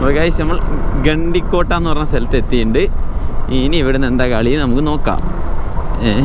അപ്പോൾ ഗൈസ് നമ്മൾ ഗണ്ടിക്കോട്ട എന്ന് പറഞ്ഞ സ്ഥലത്ത് എത്തിയിട്ടുണ്ട് ഇനി ഇവിടുന്ന് എന്താ കളി നമുക്ക് നോക്കാം ഏ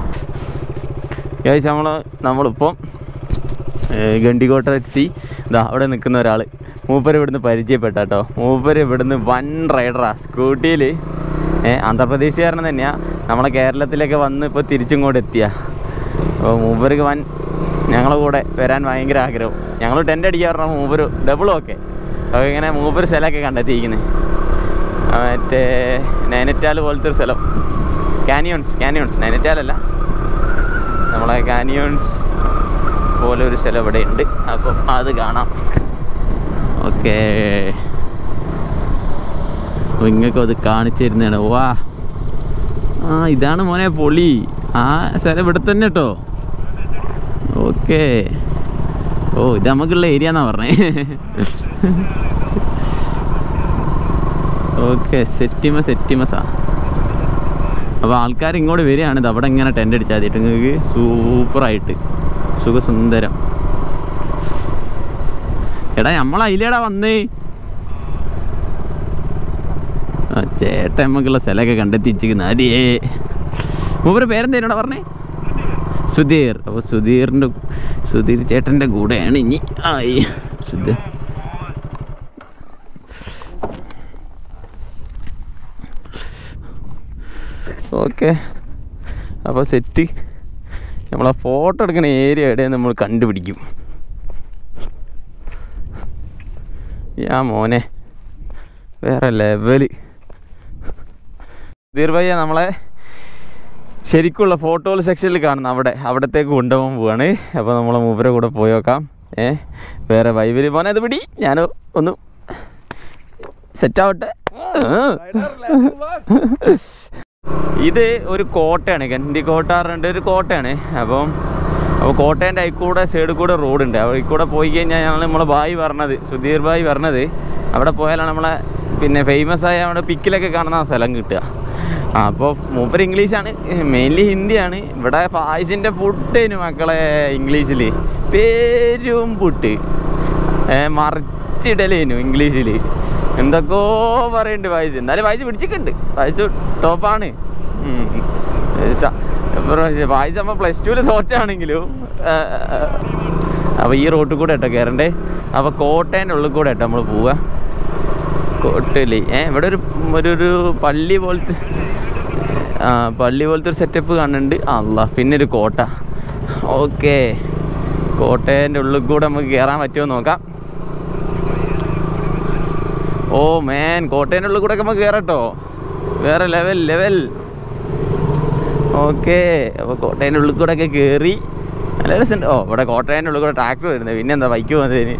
ഗൈസ് നമ്മൾ നമ്മളിപ്പം ഏ, ഗണ്ടിക്കോട്ട എത്തി ഇതാ അവിടെ നിൽക്കുന്ന ഒരാൾ മൂപ്പര് ഇവിടുന്ന് പരിചയപ്പെട്ട കേട്ടോ മൂപ്പര് ഇവിടുന്ന് വൺ റൈഡറാ സ്കൂട്ടിയിൽ ഏ ആന്ധ്രാപ്രദേശുകാരൻ തന്നെയാണ് നമ്മളെ കേരളത്തിലൊക്കെ വന്ന് ഇപ്പോൾ തിരിച്ചിങ്ങോട്ട് എത്തിയ അപ്പോൾ മൂപ്പർക്ക് വൻ ഞങ്ങളെ കൂടെ വരാൻ ഭയങ്കര ആഗ്രഹം ഞങ്ങൾ ടെൻ്റ് അടിക്കാൻ പറഞ്ഞാൽ മൂപ്പര് ഡബിളും ഒക്കെ അപ്പോൾ ഇങ്ങനെ മൂപ്പര് സ്ഥലമൊക്കെ കണ്ടെത്തിയിരിക്കുന്നത് മറ്റേ നൈനറ്റാൽ പോലത്തെ ഒരു സ്ഥലം കാനിയോൺസ് കാനിയോൺസ് നൈനറ്റാലല്ല നമ്മളെ കാനിയോൺസ് പോലെ ഒരു സ്ഥലം ഇവിടെ ഉണ്ട് അപ്പം അത് കാണാം ഓക്കേ നിങ്ങൾക്കും അത് കാണിച്ചു തരുന്നതാണ് വാ ആ ഇതാണ് മോനെ പൊളി ആ സ്ഥലം ഇവിടെ തന്നെ കേട്ടോ ഓക്കേ ഓ ഇത് നമുക്കുള്ള ഏരിയ എന്നാ പറഞ്ഞേ ഓക്കെ സെറ്റിമ സെറ്റിമസാ അപ്പോൾ ആൾക്കാർ ഇങ്ങോട്ട് വരികയാണ് ഇത് അവിടെ ഇങ്ങനെ ടെൻ്റ് അടിച്ചാൽ മതിയിട്ട് നിങ്ങൾക്ക് സൂപ്പറായിട്ട് സുഖസുന്ദരം എടാ നമ്മൾ അതിലേടാ വന്നേ ആ ചേട്ടൻ നമുക്കുള്ള സ്ഥലമൊക്കെ കണ്ടെത്തിച്ചിരിക്കുന്നു അതിയേ മൂപ്പര് പേരെന്തേനാടാ പറഞ്ഞേ സുധീർ അപ്പോൾ സുധീറിൻ്റെ സുധീർ ചേട്ടൻ്റെ കൂടെയാണ് ഇനി ആയി സുധീർ ഓക്കെ അപ്പോൾ സെറ്റ് നമ്മളാ ഫോട്ടോ എടുക്കുന്ന ഏരിയ എവിടെയാണ് നമ്മൾ കണ്ടുപിടിക്കും യാ മോനെ വേറെ ലെവല് ദീർഭയ്യ നമ്മളെ ശരിക്കുള്ള ഫോട്ടോകൾ സെക്ഷനിൽ കാണുന്ന അവിടെ അവിടത്തേക്ക് കൊണ്ടുപോകാൻ പോവാണ് അപ്പോൾ നമ്മളെ മൂപ്പരെ കൂടെ പോയി നോക്കാം ഏ വേറെ വൈബില് പോനെ അത് പിടി ഞാൻ ഒന്ന് സെറ്റാവട്ടെ ഇത് ഒരു കോട്ടയാണ് ഗന്ധി കോട്ട പറഞ്ഞിട്ട് ഒരു കോട്ടയാണ് അപ്പം അപ്പോൾ കോട്ടേൻ്റെ അതിൽ കൂടെ സൈഡിൽ കൂടെ റോഡുണ്ട് അപ്പോൾ ഈ കൂടെ പോയി കഴിഞ്ഞാൽ ഞങ്ങൾ നമ്മളെ ബായി പറഞ്ഞത് സുധീർ ബായി പറഞ്ഞത് അവിടെ പോയാലാണ് നമ്മളെ പിന്നെ ഫേമസ് ആയ നമ്മുടെ പിക്കിലൊക്കെ കാണുന്ന ആ സ്ഥലം കിട്ടുക ആ അപ്പോൾ മൂപ്പർ ഇംഗ്ലീഷാണ് മെയിൻലി ഹിന്ദിയാണ് ഇവിടെ ഫായ്സിൻ്റെ ഫുഡിന് മക്കളെ ഇംഗ്ലീഷിൽ പേരും പുട്ട് ഏ, മറിച്ചിടലേനു ഇംഗ്ലീഷിൽ എന്തൊക്കെയോ പറയുന്നുണ്ട് വായിച്ച് എന്നാലും വായിച്ച് പിടിച്ചിട്ടുണ്ട് വായിച്ച് ടോപ്പാണ് വായിച്ച് നമ്മൾ പ്ലസ് ടുവിൽ തോറ്റാണെങ്കിലും അപ്പോൾ ഈ റോട്ടിൽ കൂടെ കേട്ടോ കയറണ്ടേ അപ്പോൾ കോട്ടേൻ്റെ ഉള്ളിൽ കൂടെ കേട്ടോ നമ്മൾ പോവുക കോട്ടയിൽ ഏ ഇവിടെ ഒരു ഒരു ഒരു പള്ളി പോലത്തെ ആ പള്ളി പോലത്തെ ഒരു സെറ്റപ്പ് കാണുന്നുണ്ട് അല്ല പിന്നെ ഒരു കോട്ട ഓക്കെ കോട്ടേൻ്റെ ഉള്ളിൽ കൂടെ നമുക്ക് കയറാൻ പറ്റുമോ എന്ന് നോക്കാം ഓ മേൻ കോട്ടേൻ്റെ ഉള്ളിൽ കൂടെ ഒക്കെ നമുക്ക് കയറട്ടോ വേറെ ലെവൽ ലെവൽ ഓക്കെ അപ്പോൾ കോട്ടേൻ്റെ ഉള്ളിൽ കൂടെ ഒക്കെ കയറി നല്ല രസമുണ്ട് ഓ ഇവിടെ കോട്ടേൻ്റെ ഉള്ളിൽ കൂടെ ട്രാക്ടർ വരുന്നത് പിന്നെ എന്താ ബൈക്ക് പോകുന്നതിന്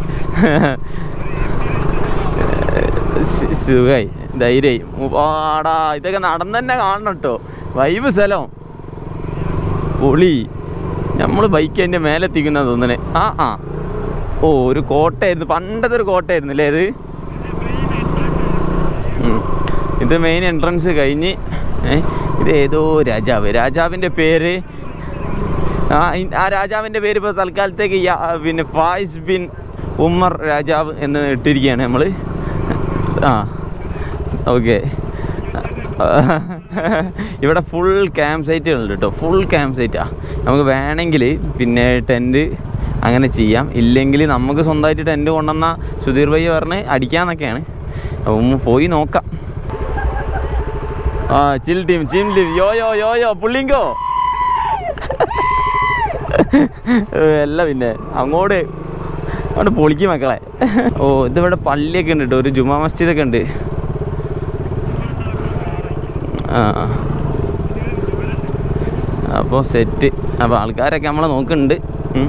സു- സുഖായി ധൈര്യമായി ആടാ ഇതൊക്കെ നടന്ന് തന്നെ കാണണം കേട്ടോ വൈബ് സ്ഥലം പൊളി നമ്മൾ ബൈക്ക് എൻ്റെ മേലെ എത്തിക്കുന്ന തോന്നണേ ആ ആ ഓ ഒരു കോട്ടയായിരുന്നു പണ്ടത്തെ ഒരു കോട്ടയായിരുന്നു അല്ലേ ഇത് ഉം. ഇത് മെയിൻ എൻട്രൻസ് കഴിഞ്ഞ് ഏ, ഇത് ഏതോ രാജാവ് രാജാവിൻ്റെ പേര് ആ ഇ- ആ രാജാവിൻ്റെ പേര് ഇപ്പോൾ തൽക്കാലത്തേക്ക് യാ- പിന്നെ ഫായിസ് ബിൻ ഉമ്മർ രാജാവ് എന്ന് ഇട്ടിരിക്കുകയാണ് നമ്മൾ ആ ഓക്കെ ഇവിടെ ഫുൾ ക്യാമ്പ് സൈറ്റുകളുണ്ട് കേട്ടോ ഫുൾ ക്യാമ്പ് സൈറ്റാ നമുക്ക് വേണമെങ്കിൽ പിന്നെ ടെൻറ്റ് അങ്ങനെ ചെയ്യാം ഇല്ലെങ്കിൽ നമുക്ക് സ്വന്തമായിട്ട് ടെൻറ്റ് കൊണ്ടുവന്ന സുധീർ ഭയ്യ പറഞ്ഞ് അടിക്കാന്നൊക്കെയാണ് അപ്പം പോയി നോക്കാം ആ ചിൽ ടീം ചിൽ ടീം യോ യോ യോ യോ പുള്ളിങ്കോ അല്ല പിന്നെ അങ്ങോട്ട് അങ്ങോട്ട് പൊളിക്കും മക്കളെ ഓ ഇതിവിടെ പള്ളിയൊക്കെ ഉണ്ട് കേട്ടോ ഒരു ജുമാ മസ്ജിദൊക്കെ ഉണ്ട് ആ അപ്പോൾ സെറ്റ് അപ്പോൾ ആൾക്കാരൊക്കെ നമ്മളെ നോക്കുന്നുണ്ട് ഉം.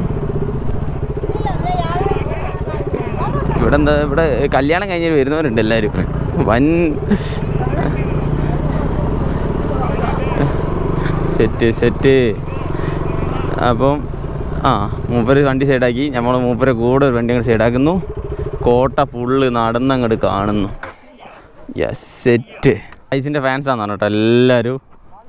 ഇവിടെ എന്താ ഇവിടെ കല്യാണം കഴിഞ്ഞിട്ട് വരുന്നവരുണ്ട് എല്ലാവരും വൻ സെറ്റ് സെറ്റ് അപ്പം ആ മൂപ്പര് വണ്ടി സൈഡാക്കി നമ്മൾ മൂപ്പരെ കൂടെ ഒരു വണ്ടി അങ്ങോട്ട് സൈഡാക്കുന്നു കോട്ട ഫുള്ള് നടന്നങ്ങോട്ട് കാണുന്നു യെസ് സെറ്റ് ഐസിൻ്റെ ഫാൻസാണ് കേട്ടോ എല്ലാവരും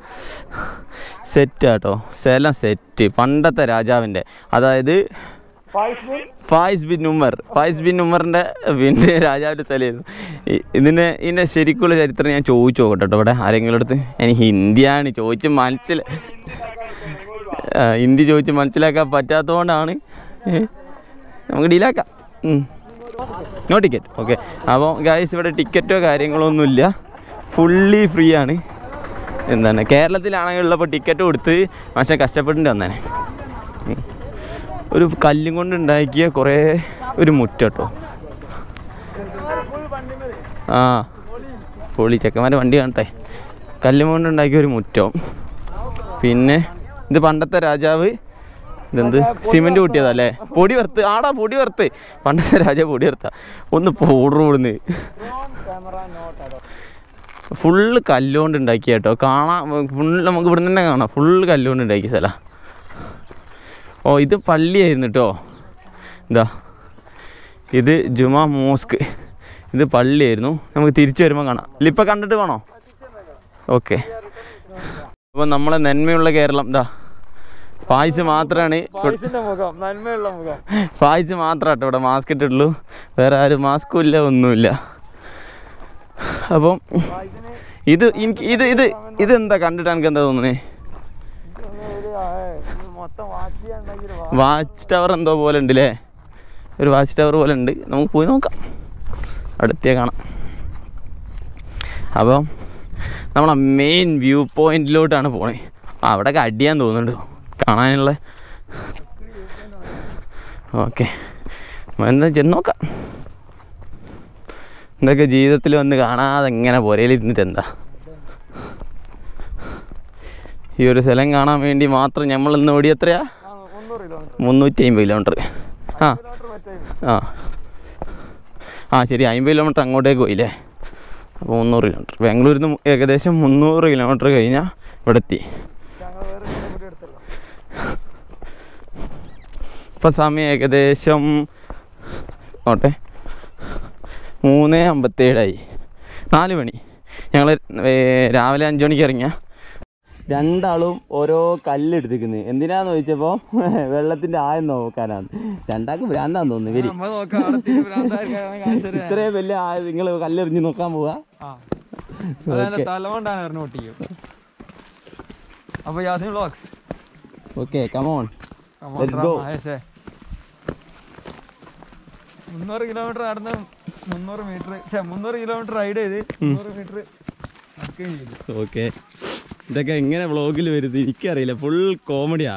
സെറ്റ് കേട്ടോ സ്ഥലം സെറ്റ് പണ്ടത്തെ രാജാവിൻ്റെ അതായത് ഫായിസ് ബിൻ ഉമർ ഫായിസ് ബിൻ ഉമറിൻ്റെ പിന്നെ രാജാവിൻ്റെ സ്ഥലമായിരുന്നു ഇ- ഇതിൻ്റെ ഇതിൻ്റെ ശരിക്കുള്ള ചരിത്രം ഞാൻ ചോദിച്ചു നോക്കട്ടെ കേട്ടോ ഇവിടെ ആരെങ്കിലും അടുത്ത് എനിക്ക് ഹിന്ദിയാണ് ചോദിച്ച് മനസ്സിൽ ആ, ഹിന്ദി ചോദിച്ച് മനസ്സിലാക്കാൻ പറ്റാത്തതുകൊണ്ടാണ് ഏ, നമുക്ക് ഡീലാക്കാം നോ ടിക്കറ്റ് ഓക്കെ അപ്പോൾ ഗായ്സ് ഇവിടെ ടിക്കറ്റോ കാര്യങ്ങളോ ഒന്നുമില്ല ഫുള്ളി ഫ്രീ ആണ് എന്താണ് കേരളത്തിലാണെങ്കിൽ ഉള്ളപ്പോൾ ടിക്കറ്റ് കൊടുത്ത് പക്ഷേ കഷ്ടപ്പെട്ടിട്ട് വന്നേനെ ഉം. ഒരു കല്ലും കൊണ്ട് ഉണ്ടാക്കിയ കുറേ ഒരു മുറ്റട്ടോ ആ പൊളി ചെക്കന്മാരുടെ വണ്ടി കാണട്ടെ കല്ലും കൊണ്ട് ഉണ്ടാക്കിയ ഒരു മുറ്റം പിന്നെ ഇത് പണ്ടത്തെ രാജാവ് ഇതെന്ത് സിമെന്റ് കൂട്ടിയതല്ലേ പൊടി വറുത്ത് ആടാ പൊടി വറുത്ത് പണ്ടത്തെ രാജാവ് പൊടി വറുത്ത ഒന്ന് പൗഡർ ഓടുന്ന് ഫുള്ള് കല്ലുകൊണ്ട് ഉണ്ടാക്കിയ കേട്ടോ കാണാൻ ഫുള്ള് നമുക്ക് ഇവിടെ തന്നെ കാണാം ഫുള്ള് കല്ലുകൊണ്ട് ഉണ്ടാക്കിയ സ്ഥലം ഓ ഇത് പള്ളിയായിരുന്നു കേട്ടോ ഇതാ ഇത് ജുമാ മോസ്ക് ഇത് പള്ളിയായിരുന്നു നമുക്ക് തിരിച്ചു വരുമ്പോൾ കാണാം ഇല്ല ഇപ്പം കണ്ടിട്ട് വേണോ ഓക്കെ അപ്പോൾ നമ്മളെ നന്മയുള്ള കേരളം ഇതാ പായസ് മാത്രമാണ് മുഖം നന്മയുള്ള മുഖം പായസ് മാത്രമാട്ടോ ഇവിടെ മാസ്ക് ഇട്ടിട്ടുള്ളൂ വേറെ ആരും മാസ്കും ഇല്ല ഒന്നുമില്ല അപ്പം ഇത് എനിക്ക് ഇത് ഇത് ഇതെന്താ കണ്ടിട്ട് എനിക്ക് എന്താ തോന്നുന്നത് മൊത്തം വാക്കിയുണ്ടെങ്കിൽ വാച്ച് ടവർ എന്തോ പോലെ ഉണ്ട് അല്ലേ ഒരു വാച്ച് ടവർ പോലെ ഉണ്ട് നമുക്ക് പോയി നോക്കാം അടുത്തേ കാണാം അപ്പം നമ്മളെ മെയിൻ വ്യൂ പോയിന്റിലോട്ടാണ് പോണേ ആ അവിടെയൊക്കെ അടിയാൻ തോന്നുന്നുണ്ട് കാണാനുള്ള ഓക്കെ എന്താ ചെന്ന് നോക്കാം എന്തൊക്കെ ജീവിതത്തിൽ വന്ന് കാണാതെ എങ്ങനെ പുരയിലിരുന്നിട്ട് എന്താ ഈ ഒരു സ്ഥലം കാണാൻ വേണ്ടി മാത്രം നമ്മൾ ഇന്ന് ഓടി എത്രയാ മുന്നൂറ് കിലോമീറ്റർ മുന്നൂറ്റി അമ്പത് കിലോമീറ്റർ ആ കിലോമീറ്റർ മറ്റേ ആ ആ ശരി അമ്പത് കിലോമീറ്റർ അങ്ങോട്ടേക്ക് പോയില്ലേ അപ്പോൾ മുന്നൂറ് കിലോമീറ്റർ ബാംഗ്ലൂരിൽ നിന്ന് ഏകദേശം മുന്നൂറ് കിലോമീറ്റർ കഴിഞ്ഞാൽ ഇവിടെ എത്തി ഞങ്ങൾ വേറെ കിലോമീറ്റർ എടുത്തല്ലോ ഇപ്പം സമയം ഏകദേശം നോട്ടെ മൂന്ന് അമ്പത്തേഴായി നാല് മണി ഞങ്ങൾ രാവിലെ അഞ്ച് മണിക്ക് ഇറങ്ങിയ രണ്ടാളും ഓരോ കല്ലെടുത്തിക്കുന്നത് എന്തിനാന്ന് ചോദിച്ചപ്പോൾ വെള്ളത്തിൻ്റെ ആയം നോക്കാനാണ് രണ്ടാൾക്ക് ഭ്രാന്താന്ന് തോന്നുന്നു വരി നമ്മൾ നോക്കാം അവിടെ തീരെ ഭ്രാന്തായിരിക്കും കാണിച്ചു തരാം. ഇത്രയും വലിയ ആയം നിങ്ങൾ കല്ലെറിഞ്ഞ് നോക്കാൻ പോവാ ആ അതെന്നെ തലകൊണ്ടാണ് എറിഞ്ഞു പൊട്ടിക്കും അപ്പൊ Yasin vlog okay come on Let's go. മുന്നൂറ് കിലോമീറ്റർ നടന്ന് മുന്നൂറ് മീറ്റർ മുന്നൂറ് കിലോമീറ്റർ റൈഡ് ചെയ്ത് മുന്നൂറ് മീറ്റർ ചെയ്തു ഓക്കെ ഇതൊക്കെ എങ്ങനെ വ്ളോഗിൽ വരുന്നത് എനിക്കറിയില്ല ഫുൾ കോമഡിയാ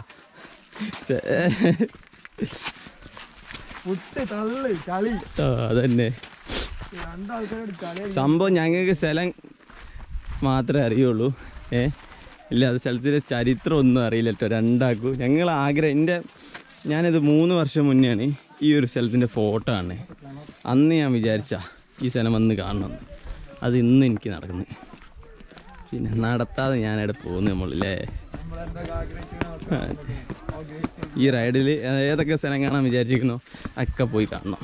പുട്ട് തള്ളി കളി അതന്നെ രണ്ടാൾക്കാരോട് കളി സംഭവം ഞങ്ങൾക്ക് സ്ഥലം മാത്രമേ അറിയുള്ളൂ ഏ ഇല്ല അത് സ്ഥലത്തിൻ്റെ ചരിത്രം ഒന്നും അറിയില്ല കേട്ടോ രണ്ടാക്കും ഞങ്ങൾ ആഗ്രഹം എൻ്റെ ഞാനിത് മൂന്ന് വർഷം മുന്നെയാണ് ഈ ഒരു സ്ഥലത്തിൻ്റെ ഫോട്ടോ ആണ് അന്ന് ഞാൻ വിചാരിച്ച ഈ സ്ഥലം വന്ന് കാണണമെന്ന് അത് ഇന്ന് എനിക്ക് നടക്കുന്നു പിന്നെ നടത്താതെ ഞാനവിടെ പോകുന്നു നമ്മളില്ലേ നമ്മളെന്തൊക്കെ ആഗ്രഹിച്ചു ഈ റൈഡിൽ ഏതൊക്കെ സ്ഥലം കാണാൻ വിചാരിച്ചിരിക്കുന്നോ ഒക്കെ പോയി കാണണം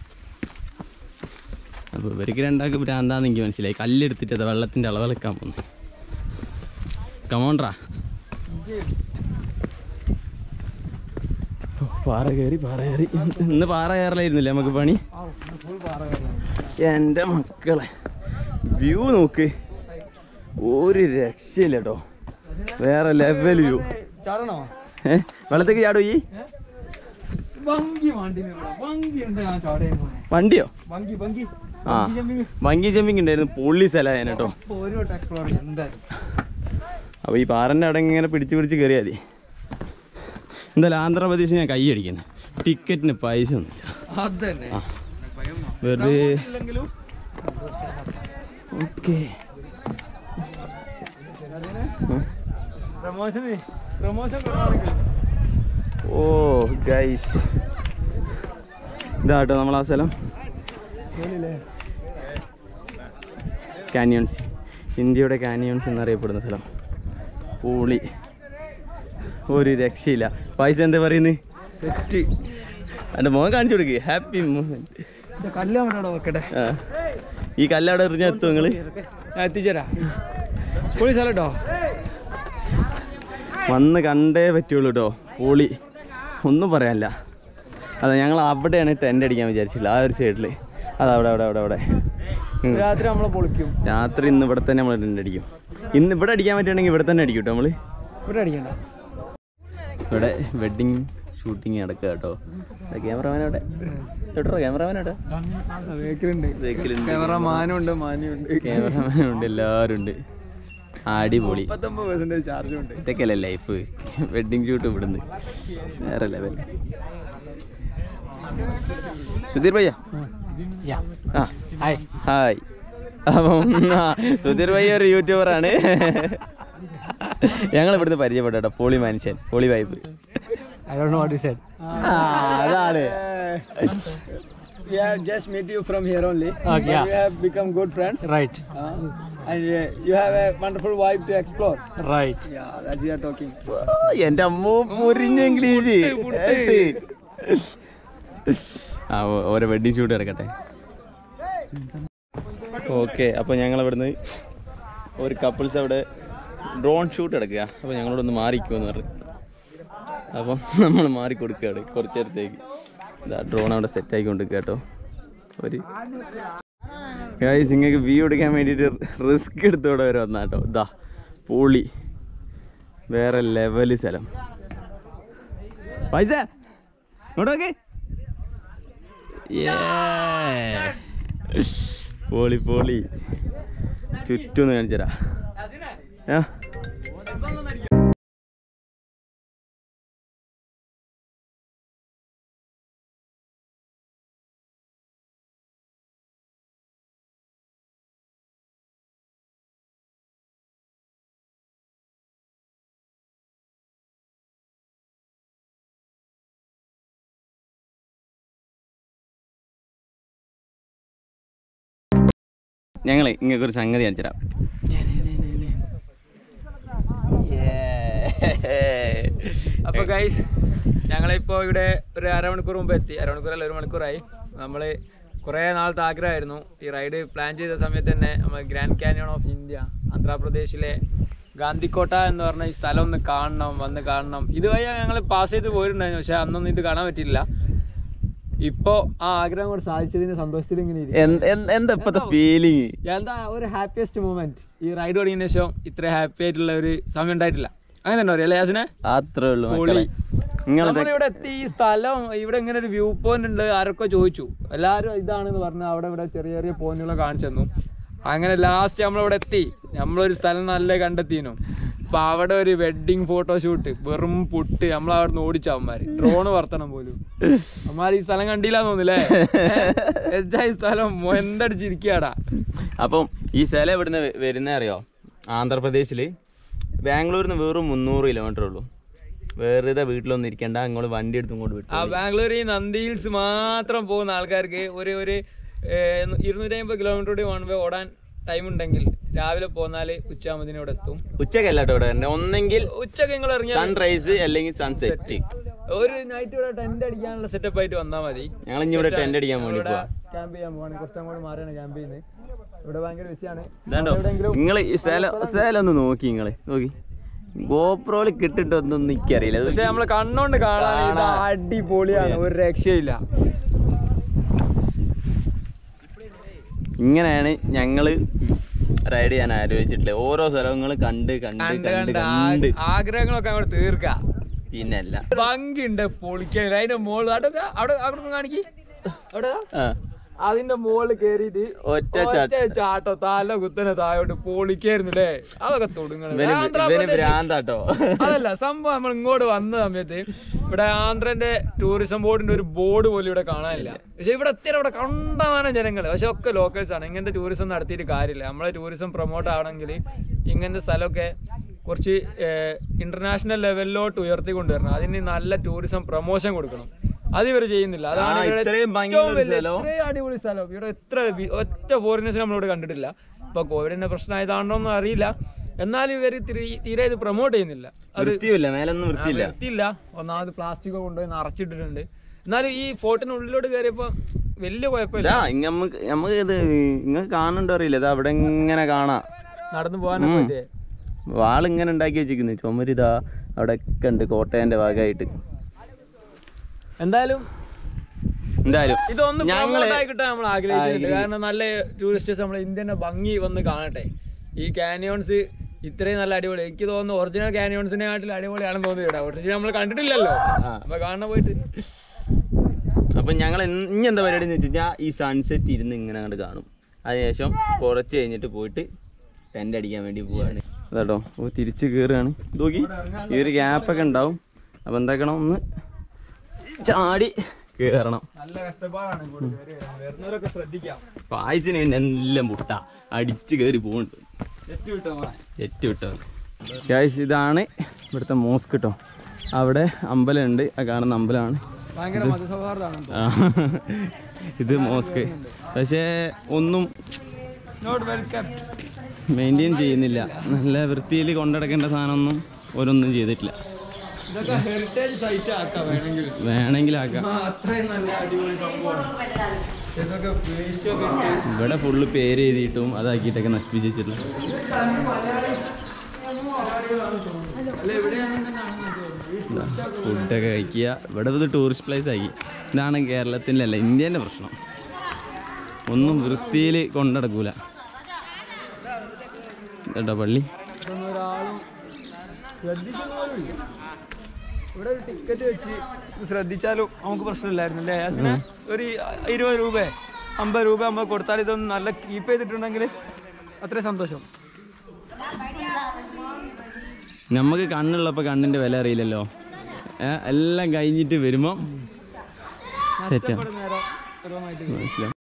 അപ്പോൾ ഇവർക്ക് രണ്ടാൾക്ക് ഭ്രാന്താന്ന് എനിക്ക് മനസ്സിലായി കല്ലെടുത്തിട്ട് അത് വെള്ളത്തിൻ്റെ അളവെടുക്കാൻ പോകുന്നു കമോണ്ട്രാ പാറ കയറി പാറ കയറി ഇന്ന് പാറ കയറലായിരുന്നില്ലേ നമുക്ക് പണി ഫുൾ പാറ കയറലാണ്. എൻ്റെ മക്കളെ വ്യൂ നോക്ക് ഒരു രക്ഷയില്ല കേട്ടോ വേറെ ലെവൽ വ്യൂ ചാടണോ ഏ വെള്ളത്തേക്ക് ചാടൂ ഈ ഭംഗി വണ്ടിന് ഭംഗി ഉണ്ട് ഞാൻ ചാടേ വണ്ടിയോ ഭംഗി ഭംഗി ആ വങ്കി ജമ്പിങ് ഉണ്ടായിരുന്നു പൊള്ളി സ്ഥലമായിരുന്നു കേട്ടോ അപ്പൊ ഒരു വട്ടം എക്സ്പ്ലോർ ചെയ്യാം എന്തായാലും അപ്പോൾ ഈ പാറൻ്റെ അവിടെ ഇങ്ങനെ പിടിച്ച് പിടിച്ച് കയറിയാൽ മതി എന്തായാലും ആന്ധ്രാപ്രദേശ് ഞാൻ കൈ അടിക്കുന്നു ടിക്കറ്റിന് പൈസ ഒന്നുമില്ല അതന്നെ വെറുതെ ഇല്ലെങ്കിലും ഓക്കെ പ്രമോഷന് പ്രമോഷൻ കുറവാണെങ്കിൽ ഓ ഗൈസ് ഇതാട്ടോ നമ്മൾ ആ സ്ഥലം കാനിയോൺസ് ഇന്ത്യയുടെ കാനിയോൺസ് എന്നറിയപ്പെടുന്ന സ്ഥലം പൂളി ഒരു രക്ഷയില്ല പൈസ എന്താ പറയുന്നത് സെറ്റ് എൻ്റെ മോൻ കാണിച്ചു കൊടുക്കുക ഹാപ്പി മൂമെൻറ്റ് കല്ല് അവിടെ വെക്കട്ടെ ആ ഈ കല്ലവിടെ എറിഞ്ഞാൽ എത്തും നിങ്ങൾ ഞാൻ എത്തിച്ചേരാ പൊളി സ്ഥലം കേട്ടോ വന്ന് കണ്ടേ പറ്റുള്ളൂ കേട്ടോ പൊളി ഒന്നും പറയാനില്ല അതെ ഞങ്ങൾ അവിടെയാണ് ടെൻ്റ് അടിക്കാൻ വിചാരിച്ചില്ല ആ ഒരു സൈഡിൽ അതാ അവിടെ അവിടെ അവിടെ അവിടെ ഉം. രാത്രി നമ്മളെ പൊളിക്കും രാത്രി ഇന്ന് ഇവിടെ തന്നെ നമ്മൾ ടെൻ്റ് അടിക്കും ഇന്ന് ഇവിടെ അടിക്കാൻ പറ്റുകയാണെങ്കിൽ ഇവിടെ തന്നെ അടിക്കും കേട്ടോ നമ്മൾ ഇവിടെ അടിക്കണ്ട ഇവിടെ വെഡിങ് ഷൂട്ടിങ് നടക്കുക കേട്ടോ ക്യാമറമാൻ അവിടെ കേട്ടോ ക്യാമറമാൻ അവിടെ ബേക്കലുണ്ട് ബേക്കിലുണ്ട്. ക്യാമറ മാനുണ്ട് മാനുണ്ട് ക്യാമറമാൻ ഉണ്ട് എല്ലാവരും ഉണ്ട് അടിപൊളി മുപ്പത്തൊമ്പത് പെർസെന്റേജ് ചാർജും ഉണ്ട് ഇതൊക്കെയല്ലേ ലൈഫ് വെഡിങ് ഷൂട്ട് ഇവിടുന്ന് വേറെ ലെവൽ സുധീർ ഭയ്യ ആ ഹായ് ഹായ് അപ്പം ആ, സുധീർ ഭയ്യ ഒരു യൂട്യൂബറാണ് ഞങ്ങൾ ഇവിടുന്ന് പരിചയപ്പെട്ടു കേട്ടോ പോളി മനുഷ്യൻ പോളി vibe I don't know what you said അതാണ് We have just met you from here only. Okay, yeah. We have become good friends. Right, Uh, and uh, you have a wonderful vibe to explore. right. Yeah, that we are talking. എന്റെ അമ്മ മുരിഞ്ഞ English ആ ഓ- ഓരോ wedding shoot കിടക്കട്ടെ okay അപ്പോൾ ഞങ്ങൾ ഇവിടുന്ന് ഒരു couples അവിടെ ഡ്രോൺ ഷൂട്ട് എടുക്കുക അപ്പോൾ ഞങ്ങളോട് ഒന്ന് മാറിക്കുമെന്ന് പറഞ്ഞു അപ്പം നമ്മൾ മാറി കൊടുക്കുകയാണ് കുറച്ച് നേരത്തേക്ക് ഇതാ ഡ്രോൺ അവിടെ സെറ്റ് ആയിക്കൊണ്ട് കേട്ടോ ഒരു ഗായ്സ് നിങ്ങൾക്ക് വ്യൂ എടുക്കാൻ വേണ്ടിയിട്ട് റിസ്ക് എടുത്തോടെ വരെ വന്നാ കേട്ടോ ഇതാ പൊളി വേറെ ലെവല് സ്ഥലം പൈസ ഇങ്ങോട്ടോക്കെ പോളി പോളി ചുറ്റൊന്ന് കാണിച്ചരാ ആ ഞങ്ങൾ ഇങ്ങനെ ഒരു സംഗതി കാണിച്ചു തരാം അപ്പൊ ഗൈസ് ഞങ്ങളിപ്പോ ഇവിടെ ഒരു അരമണിക്കൂർ മുമ്പ് എത്തി അരമണിക്കൂറല്ല ഒരു മണിക്കൂറായി നമ്മൾ കുറേ നാളത്തെ ആഗ്രഹമായിരുന്നു ഈ റൈഡ് പ്ലാൻ ചെയ്ത സമയത്ത് തന്നെ നമ്മൾ ഗ്രാൻഡ് കാനിയോൺ ഓഫ് ഇന്ത്യ ആന്ധ്രാപ്രദേശിലെ ഗാന്ധിക്കോട്ട എന്ന് പറഞ്ഞ ഈ സ്ഥലം ഒന്ന് കാണണം വന്ന് കാണണം ഇതുവഴി ഞങ്ങൾ പാസ് ചെയ്ത് പോയിട്ടുണ്ടായിരുന്നു പക്ഷെ അന്നൊന്നും ഇത് കാണാൻ പറ്റിയില്ല ഇപ്പോ ആ ആഗ്രഹം കൂടെ സാധിച്ചതിന്റെ സന്തോഷത്തിൽ ഇങ്ങനെ ഇരിക്കുകയാണ്. എന്ത്- എന്ത്- എന്താ ഇപ്പത്തെ ഫീലിങ് എന്താ ഒരു ഹാപ്പിയസ്റ്റ് മൂമെന്റ് ഈ റൈഡ് തുടങ്ങിയതിന് ശേഷം ഇത്ര ഹാപ്പി ആയിട്ടുള്ള ഒരു സമയം ഉണ്ടായിട്ടില്ല അങ്ങനെ തന്നെ പറയാം അല്ലേ യാസിനെ അത്രേ ഉള്ളൂ പൊളി. മക്കളെ നിങ്ങളിത് നമ്മളിവിടെ എത്തി ഈ സ്ഥലം ഇവിടെ ഇങ്ങനെ ഒരു വ്യൂ പോയിന്റ് ഉണ്ട് ആരൊക്കെ ചോദിച്ചു എല്ലാവരും ഇതാണെന്ന് പറഞ്ഞു അവിടെ ഇവിടെ ചെറിയ ചെറിയ പോയിന്റുകൾ കാണിച്ചു തന്നു അങ്ങനെ ലാസ്റ്റ് നമ്മളിവിടെ എത്തി നമ്മളൊരു സ്ഥലം നല്ല കണ്ടെത്തിനു അപ്പൊ അവിടെ ഒരു വെഡിങ് ഫോട്ടോഷൂട്ട് വെറും പുട്ട് നമ്മളവിടെ നിന്ന് ഓടിച്ച അവന്മാര് ഡ്രോണ് വർത്തണം പോലും അമ്മാര് ഈ സ്ഥലം കണ്ടില്ല തോന്നില്ലേ ഈ സ്ഥലം എന്തടിച്ചിരിക്കാടാ അപ്പം ഈ സ്ഥലം ഇവിടുന്ന് വരുന്ന അറിയോ ആന്ധ്രാപ്രദേശിൽ ബാംഗ്ലൂരിൽ നിന്ന് വെറും മുന്നൂറ് കിലോമീറ്റർ ഉള്ളൂ വെറുതെ വീട്ടിലൊന്നും ഇരിക്കണ്ട അങ്ങോട്ട് വണ്ടി എടുത്ത് ഇങ്ങോട്ട് വിട്ടു ആ ബാംഗ്ലൂർ ഈ നന്ദി ഹിൽസ് മാത്രം പോകുന്ന ആൾക്കാർക്ക് ഒരു ഒരു ഇരുന്നൂറ്റി അമ്പത് കിലോമീറ്റർ കൂടി വൺ വേ ഓടാൻ ടൈം ഉണ്ടെങ്കിൽ രാവിലെ പോന്നാല് ഉച്ചയാകുമ്പത്തിന് ഇവിടെ എത്തും ഉച്ചക്കല്ല കേട്ടോ ഇവിടെ വരണ്ടേ. ഒന്നെങ്കിൽ ഉച്ചക്ക് നിങ്ങൾ ഇറങ്ങിയാൽ സൺറൈസ് അല്ലെങ്കിൽ സൺസെറ്റ് ഒരു നൈറ്റ് ഇവിടെ ടെന്റ് അടിക്കാനുള്ള സെറ്റപ്പ് ആയിട്ട് വന്നാൽ മതി ഞങ്ങൾ ഇനി ഇവിടെ ടെന്റ് അടിക്കാൻ വേണ്ടി പോവാ ക്യാമ്പ് ചെയ്യാൻ പോവാണ് കുറച്ചങ്ങോട്ട് മാറിയാണ് ക്യാമ്പ് ചെയ്യുന്നത് ഇവിടെ ഭയങ്കര ബിസിയാണ് ഇതാണ്ടോ നിങ്ങൾ ഈ സ്ഥലം സ്ഥലം ഒന്ന് നോക്കി നിങ്ങള് നോക്കി ഗോപ്രോയില് കിട്ടിട്ടൊന്നും എനിക്കറിയില്ല പക്ഷെ നമ്മള് കണ്ണോണ്ട് കാണാൻ ഇത് അടിപൊളിയാണ് ഒരു രക്ഷയില്ല ഇങ്ങനെയാണ് ഞങ്ങള് റൈഡ് ചെയ്യാൻ ആലോചിച്ചിട്ടുള്ളത് ഓരോ സ്ഥലങ്ങൾ കണ്ട് കണ്ട് കണ്ട് കണ്ട് കണ്ട് കണ്ട് ആ- ആഗ്രഹങ്ങളൊക്കെ അങ്ങോട്ട് തീർക്കാം പിന്നല്ല ഭംഗിയുണ്ട് പൊളിക്കാൻ അതിന്റെ മോള് അവിടെ ദാ, അവിടെ അവിടെ ഒന്ന് കാണിക്ക് അവിടെ ദാ. ആ അതിന്റെ മോളിൽ കേറിയിട്ട് ഒറ്റ ഒറ്റ ചാട്ടോ തല കുത്തനെ തായോട്ട് പൊളിക്കായിരുന്നു അല്ലേ അതൊക്കെ തുടങ്ങണം ഇവന് ഇവന് ഭ്രാന്താട്ടോ അതല്ല സംഭവം നമ്മൾ ഇങ്ങോട്ട് വന്ന സമയത്ത് ഇവിടെ ആന്ധ്രന്റെ ടൂറിസം ബോർഡിന്റെ ഒരു ബോർഡ് പോലും ഇവിടെ കാണാനില്ല പക്ഷെ ഇവിടെ എത്തിയ ഇവിടെ കണ്ടമാനം ജനങ്ങൾ പക്ഷെ ഒക്കെ ലോക്കൽസ് ആണ് ഇങ്ങനത്തെ ടൂറിസം നടത്തിയിട്ട് കാര്യമില്ല നമ്മളെ ടൂറിസം പ്രൊമോട്ട് ആവണമെങ്കിൽ ഇങ്ങനത്തെ സ്ഥലമൊക്കെ കുറച്ച് ഇന്റർനാഷണൽ ലെവലിലോട്ട് ഉയർത്തി കൊണ്ടുവരണം അതിന് നല്ല ടൂറിസം പ്രൊമോഷൻ കൊടുക്കണം അത് ഇവർ ചെയ്യുന്നില്ല അതാണ് ആ, ഇവരുടെ ഇത്രയും ഏറ്റവും ഭംഗിയുള്ള ഒരു വലിയ- സ്ഥലം. ഇത്രയും അടിപൊളി സ്ഥലം ഇവിടെ എത്ര വി- ഒറ്റ ഫോറിനേഴ്സ് നമ്മളിവിടെ കണ്ടിട്ടില്ല ഇപ്പൊ കോവിഡിന്റെ പ്രശ്നമായതാണോന്നും അറിയില്ല എന്നാലും ഇവർ തീരെ ഇത് പ്രൊമോട്ട് ചെയ്യുന്നില്ല അത് വൃത്തിയില്ല മേലൊന്നും വൃത്തിയില്ല വൃത്തിയില്ല ഒന്നാമത് പ്ലാസ്റ്റിക് കൊണ്ടുപോയി നിറച്ചിട്ടിട്ടുണ്ട് എന്നാലും ഈ ഫോർട്ടിനുള്ളിലോട്ട് കയറിയപ്പോ വലിയ കുഴപ്പമില്ല ഇതാ ഇങ്ങ നമുക്ക് നമുക്ക് ഇത് ഇങ്ങ കാണണ്ടോ അറിയില്ല ഇത് അവിടെ ഇങ്ങനെ കാണാം നടന്നു പോകാനൊക്കെ ഉം. പറ്റിയേ വാളിങ്ങനെ ഉണ്ടാക്കി വെച്ചിരിക്കുന്നു ചുമരിതാ അവിടെ ഒക്കെ ഉണ്ട് കോട്ടയന്റെ ഭാഗമായിട്ട് എന്തായാലും എന്തായാലും ഇതൊന്ന് ഞങ്ങള് promote ആയി കിട്ടാൻ നമ്മൾ ആഗ്രഹിക്കുന്നുണ്ട് ആഗ്രഹി- കാരണം നല്ല ടൂറിസ്റ്റേഴ്സ് നമ്മൾ ഇന്ത്യന്റെ ഭംഗി വന്ന് കാണട്ടെ ഈ കാനിയോൺസ് ഇത്രയും നല്ല അടിപൊളി എനിക്ക് തോന്നുന്നു ഒറിജിനൽ കാനിയോൺസിനെ കാട്ടിൽ അടിപൊളിയാണെന്ന് തോന്നി ഇവിടെ ഒറിജിനൽ നമ്മൾ കണ്ടിട്ടില്ലല്ലോ ആ. അപ്പൊ കാണാൻ പോയിട്ട് അപ്പൊ ഞങ്ങൾ ഇനി എന്താ പരിപാടി എന്ന് വെച്ച് കഴിഞ്ഞാൽ ഈ സൺസെറ്റ് ഇരുന്ന് ഇങ്ങനെ അങ്ങോട്ട് കാണും അതിനുശേഷം കുറച്ച് കഴിഞ്ഞിട്ട് പോയിട്ട് ടെൻ്റ് അടിക്കാൻ വേണ്ടി പോവാണ് അതാട്ടോ ഓ തിരിച്ച് കയറുകയാണ് നോക്കി ഈ ഒരു ഗ്യാപ്പൊക്കെ ഉണ്ടാവും അപ്പോൾ എന്താക്കണം ഒന്ന് ചാടി കയറണം നല്ല കഷ്ടപ്പാടാണ് ഇങ്ങോട്ട് കേറി വരാൻ. വരുന്നവരൊക്കെ ശ്രദ്ധിക്കാം പായസിന് പിന്നെ എല്ലാം മുട്ട അടിച്ച് കയറി പോകുന്നുണ്ട് തെറ്റ് വിട്ടോ മോനെ ഏറ്റവും വിട്ടോ ഗായ്സ് ഇതാണ് ഇവിടുത്തെ മോസ്ക് കേട്ടോ അവിടെ അമ്പലമുണ്ട് ആ കാണുന്ന അമ്പലമാണ് ഭയങ്കര മതസൗഹാർദ്ദമാണ് ആ, ഇത് മോസ്ക് പക്ഷേ ഒന്നും നോട്ട് വെൽക്കം മെയിൻറ്റെയിൻ ചെയ്യുന്നില്ല നല്ല വൃത്തിയിൽ കൊണ്ടടക്കേണ്ട സാധനമൊന്നും ഓരോന്നും ചെയ്തിട്ടില്ല ഇതൊക്കെ ഹെറിറ്റേജ് സൈറ്റ് ആക്കാം വേണമെങ്കിൽ വേണമെങ്കിലാക്കാം ആ, അത്രയും നല്ല അടിപൊളി സംഭവമാണ് ഇതൊക്കെ വേസ്റ്റ് ഒക്കെ ഇട്ട് ഇവിടെ ഫുള്ള് പേര് എഴുതിയിട്ടും അതാക്കിയിട്ടൊക്കെ നശിപ്പിച്ച് വെച്ചിട്ടുള്ള അല്ല എവിടെയാണെന്ന് തന്നെയാണെന്ന് തോന്നുന്നു ഈ ഫുഡൊക്കെ കഴിക്കുക ഇവിടെ ഇത് ടൂറിസ്റ്റ് പ്ലേസ് ആക്കി ഇതാണ് കേരളത്തിൻ്റെ അല്ല ഇന്ത്യേൻ്റെ പ്രശ്നം ഒന്നും വൃത്തിയിൽ കൊണ്ടടക്കൂല കേട്ടോ പള്ളി ഇതൊന്നും ഒരാളും ശ്രദ്ധിക്കുന്നവരുമില്ല ഇവിടെ ഒരു ടിക്കറ്റ് വെച്ച് ശ്രദ്ധിച്ചാലും നമുക്ക് പ്രശ്നമില്ലായിരുന്നു അല്ലേ യാസിനെ ഒരു ഇരുപത് രൂപ അമ്പത് രൂപ നമ്മൾ കൊടുത്താൽ ഇതൊന്ന് നല്ല കീപ്പ് ചെയ്തിട്ടുണ്ടെങ്കിൽ അത്രയും സന്തോഷം നമുക്ക് കണ്ണുള്ളപ്പോൾ കണ്ണിൻ്റെ വില അറിയില്ലല്ലോ ഏ, എല്ലാം കഴിഞ്ഞിട്ട് വരുമ്പോൾ സെറ്റാണ് ഇവിടെ നേരം ഓരോന്നായിട്ട് മനസ്സിലാവും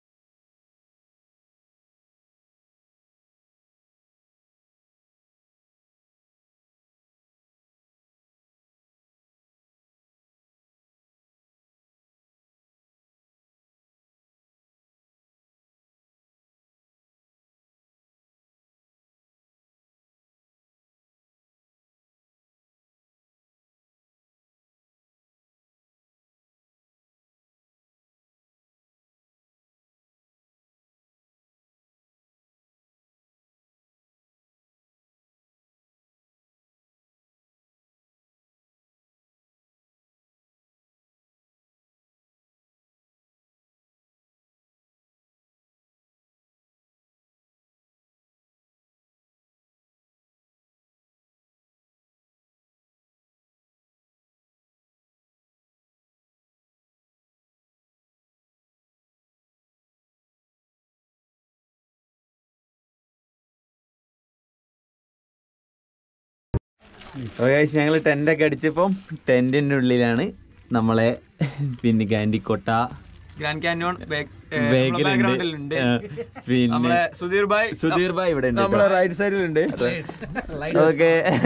ഞങ്ങൾ ടെൻ്റൊക്കെ അടിച്ചപ്പം ടെൻറ്റിൻ്റെ ഉള്ളിലാണ് നമ്മളെ പിന്നെ കാൻഡിക്കൊട്ട ഗ്രാൻഡ് കാന്യോൺ ബാക്കിലുണ്ട് ബാക്ക്ഗ്രൗണ്ടിലുണ്ട് ആ, പിന്നെ നമ്മളെ സുധീർ ഭായ് സുധീർ ഭായ് ഇവിടെ ഉണ്ട് നമ്മളെ റൈറ്റ് സൈഡിലുണ്ട് ഓക്കെ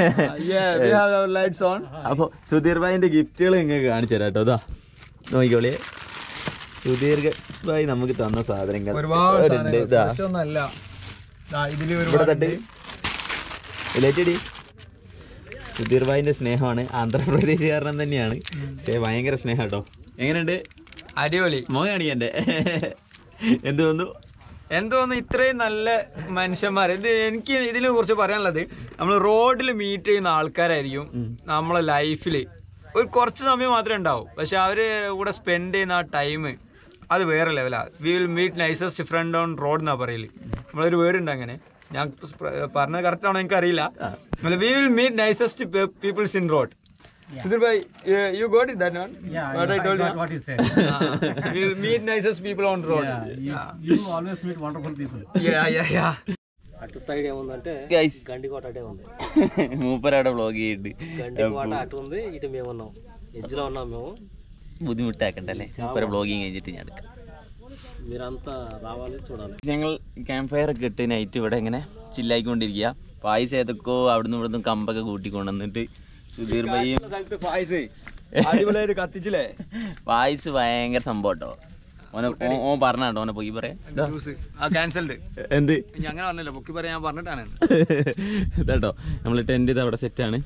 ലൈറ്റ്സ് ഓൺ അപ്പോൾ സുധീർ ഭായിന്റെ ഗിഫ്റ്റുകൾ നിങ്ങൾക്ക് കാണിച്ചു തരാം കേട്ടോ അതാ നോക്കിക്കോളി സുധീർ ഭായ് നമുക്ക് തന്ന സാധനങ്ങൾ ഒരുപാട് ഒരെണ്ണം ഇതാ ഒന്നല്ല ഇതില് ഇവിടെ ഒരുപാട് തട്ട് ഇല്ലേച്ചടി സുധീർ ഭായിന്റെ സ്നേഹമാണ് ആന്ധ്രാപ്രദേശുകാരൻ തന്നെയാണ് പക്ഷേ ഭയങ്കര സ്നേഹം കേട്ടോ എങ്ങനെയുണ്ട് അടിപൊളി മുഖം കാണിക്കണ്ടേ എന്ത് തോന്നുന്നു എന്തോന്ന് ഇത്രയും നല്ല മനുഷ്യന്മാർ ഇത് എനിക്ക് ഇതിനെ കുറിച്ച് പറയാനുള്ളത് നമ്മൾ റോഡിൽ മീറ്റ് ചെയ്യുന്ന ആൾക്കാരായിരിക്കും നമ്മളെ ലൈഫിൽ ഒരു കുറച്ച് സമയം മാത്രമേ ഉണ്ടാവും പക്ഷെ അവര് കൂടെ സ്പെൻഡ് ചെയ്യുന്ന ആ ടൈം അത് വേറെ ലെവലാണ് we will meet nicest friend on road എന്നാ പറയല് നമ്മളൊരു വേർഡ് ഉണ്ട് അങ്ങനെ ഞാൻ പറഞ്ഞത് കറക്റ്റ് ആണോ എനിക്ക് അറിയില്ല we will meet nicest peoples in road Sudheer ഭായ് you got it that one what I told what you said. we will meet nicest people on road you, you always meet wonderful people. yeah yeah yeah అటు side ఏముందంటే guys Gandikota అటే ఉంది മൂപ്പരവിടെ vlog ചെയ്തിട്ട് గండికోట అటు ఉంది ఇటు మేము ఉన్నాం ఎడ్జ్ లో ఉన్నాం మేము ബുദ്ധിമുട്ടാക്കണ്ടല്ലേ മൂപ്പര വ്ളോഗിങ് കഴിഞ്ഞിട്ട് ഞാൻ എടുക്കാം మీరంతా రావాలి చూడాలి ഞങ്ങൾ ക്യാമ്പ് ഫയർ ഒക്കെ ഇട്ട് നൈറ്റ് ഇവിടെ ഇങ്ങനെ ചില്ലായിക്കൊണ്ടിരിക്കുക പായസം ഏതൊക്കെയോ അവിടുന്ന് ഇവിടുന്ന് കമ്പൊക്കെ കൂട്ടിക്കൊണ്ടുവന്നിട്ട് സുധീർ ഭായിയും സ്ഥലത്ത് പായസേ അടിപൊളിയായിട്ട് കത്തിച്ചില്ലേ പായസ് ഭയങ്കര സംഭവം കേട്ടോ ഓനെ ഓ- ഓൻ പറഞ്ഞാട്ടോ ഓനെ പോയി പറയാം ജ്യൂസ് ആ ക്യാൻസൽഡ് എന്ത് ഇനി അങ്ങനെ പറഞ്ഞില്ല പൊക്കി പറയാൻ ഞാൻ പറഞ്ഞിട്ടാണ് ഇതാട്ടോ നമ്മൾ ടെൻറ്റ് ഇത് അവിടെ സെറ്റാണ്